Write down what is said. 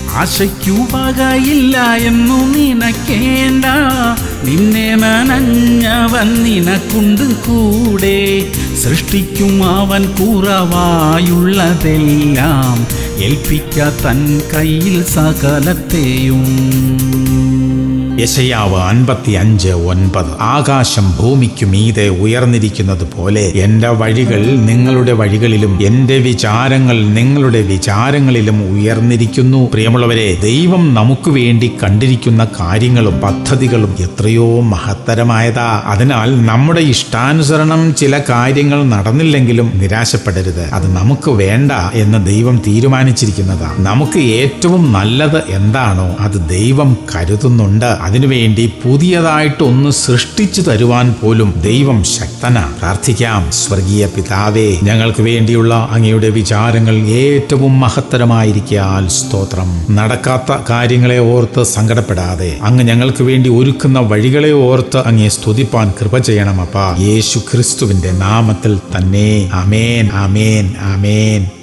ആശയ്ക്കു വകയില്ല എന്നു നിനക്കേണ്ട നിന്നെ നനഞ്ഞവൻ നിനക്കുണ്ട് കൂടെ സൃഷ്ടിക്കും അവൻ കുറവായുള്ളതെല്ലാം ഏൽപ്പിക്ക തൻ കയ്യിൽ സകലത്തെയും യശയാവ് അൻപത്തി അഞ്ച് ഒൻപത് ആകാശം ഭൂമിക്കു മീതെ ഉയർന്നിരിക്കുന്നത് പോലെ എന്റെ വഴികൾ നിങ്ങളുടെ വഴികളിലും എന്റെ വിചാരങ്ങൾ നിങ്ങളുടെ വിചാരങ്ങളിലും ഉയർന്നിരിക്കുന്നു പ്രിയമുള്ളവരെ ദൈവം നമുക്ക് വേണ്ടി കണ്ടിരിക്കുന്ന കാര്യങ്ങളും പദ്ധതികളും എത്രയോ മഹത്തരമായതാ അതിനാൽ നമ്മുടെ ഇഷ്ടാനുസരണം ചില കാര്യങ്ങൾ നടന്നില്ലെങ്കിലും നിരാശപ്പെടരുത് അത് നമുക്ക് വേണ്ട എന്ന് ദൈവം തീരുമാനിച്ചിരിക്കുന്നതാ നമുക്ക് ഏറ്റവും നല്ലത് എന്താണോ അത് ദൈവം കരുതുന്നുണ്ട് അതിനുവേണ്ടി പുതിയതായിട്ട് ഒന്ന് സൃഷ്ടിച്ചു തരുവാൻ പോലും ദൈവം ശക്തനാ പ്രാർത്ഥിക്കാം സ്വർഗീയ പിതാവേ ഞങ്ങൾക്ക് വേണ്ടിയുള്ള അങ്ങയുടെ വിചാരങ്ങൾ ഏറ്റവും മഹത്തരമായിരിക്കാൽ സ്തോത്രം നടക്കാത്ത കാര്യങ്ങളെ ഓർത്ത് സങ്കടപ്പെടാതെ അങ്ങ് ഞങ്ങൾക്ക് വേണ്ടി ഒരുക്കുന്ന വഴികളെ ഓർത്ത് അങ്ങേ സ്തുതിപ്പാൻ കൃപ ചെയ്യണം അപ്പ യേശു ക്രിസ്തുവിന്റെ നാമത്തിൽ തന്നെ അമേൻ അമേൻ അമേൻ